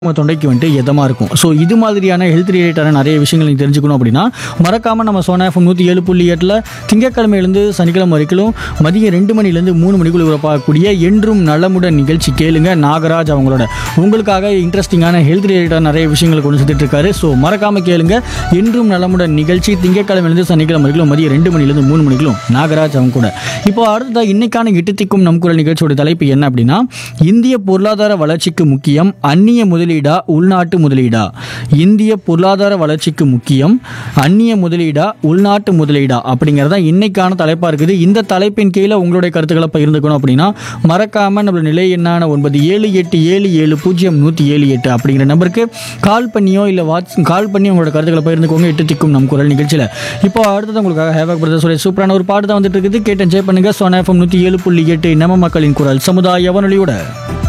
உங்கள் தொண்டைக்கு வந்துட்டு எதமாக இருக்கும் ஸோ இது மாதிரியான ஹெல்த் ரிலேட்டடான நிறைய விஷயங்கள் நீங்கள் தெரிஞ்சுக்கணும் அப்படின்னா மறக்காமல் நம்ம சோனா எஃப்எம் நூற்றி ஏழு புள்ளி எட்டில் திங்கட்கிழமையிலேருந்து சனிக்கிழமை வரைக்கும் மதியம் ரெண்டு மணிலேருந்து மூணு மணிக்குள்ள உறப்பாகக்கூடிய என்றும் நலமுடன் நிகழ்ச்சி கேளுங்க நாகராஜ் அவங்களோட உங்களுக்காக இன்ட்ரெஸ்டிங்கான ஹெல்த் ரிலேட்டடாக நிறைய விஷயங்களை கொண்டு சேர்த்துட்டு இருக்காரு ஸோ மறக்காமல் கேளுங்க என்றும் நலமுடன் நிகழ்ச்சி திங்கட்கிழமையிலேருந்து சனிக்கிழமை வரைக்கும் மதியம் ரெண்டு மணிலேருந்து மூணு மணிக்கும் நாகராஜ் அவங்க கூட இப்போ அடுத்ததாக இன்னைக்கான எட்டுத்திக்கும் நம் குரல் நிகழ்ச்சியோட தலைப்பு என்ன அப்படின்னா இந்திய பொருளாதார வளர்ச்சிக்கு முக்கியம் அந்நிய முதலீடா உள்நாட்டு முதலீடா இந்திய பொருளாதார வளர்ச்சிக்கு முக்கியம் அந்நிய முதலீடா உள்நாட்டு முதலீடா அப்படிங்கிறதா இன்னைக்கான தலைப்பாக இருக்குது இந்த தலைப்பின் கீழே உங்களுடைய கருத்துக்களை பகிர்ந்துக்கணும் அப்படின்னா மறக்காம நம்மளோட நிலை எண்ணான ஒன்பது ஏழு எட்டு ஏழு ஏழு பூஜ்ஜியம் நூற்றி ஏழு எட்டு அப்படிங்கிற நம்பருக்கு கால் பண்ணியோ இல்லை வாட்ஸ் கால் பண்ணி உங்களோட கருத்துக்களை பகிர்ந்துக்கோங்க எட்டு திக்கும் நம் குரல் நிகழ்ச்சியில் இப்போ அடுத்தது உங்களுக்காக ஹேவாக் பிரதர்ஸ் சூப்பரான ஒரு பாட்டு தான் வந்துட்டு இருக்குது கேட்டு என்ஜாய் பண்ணுங்க சோனா எஃப்எம் நூற்றி ஏழு புள்ளி எட்டு நம்ம மக்களின் குரல் சமுதாய வானொலியோட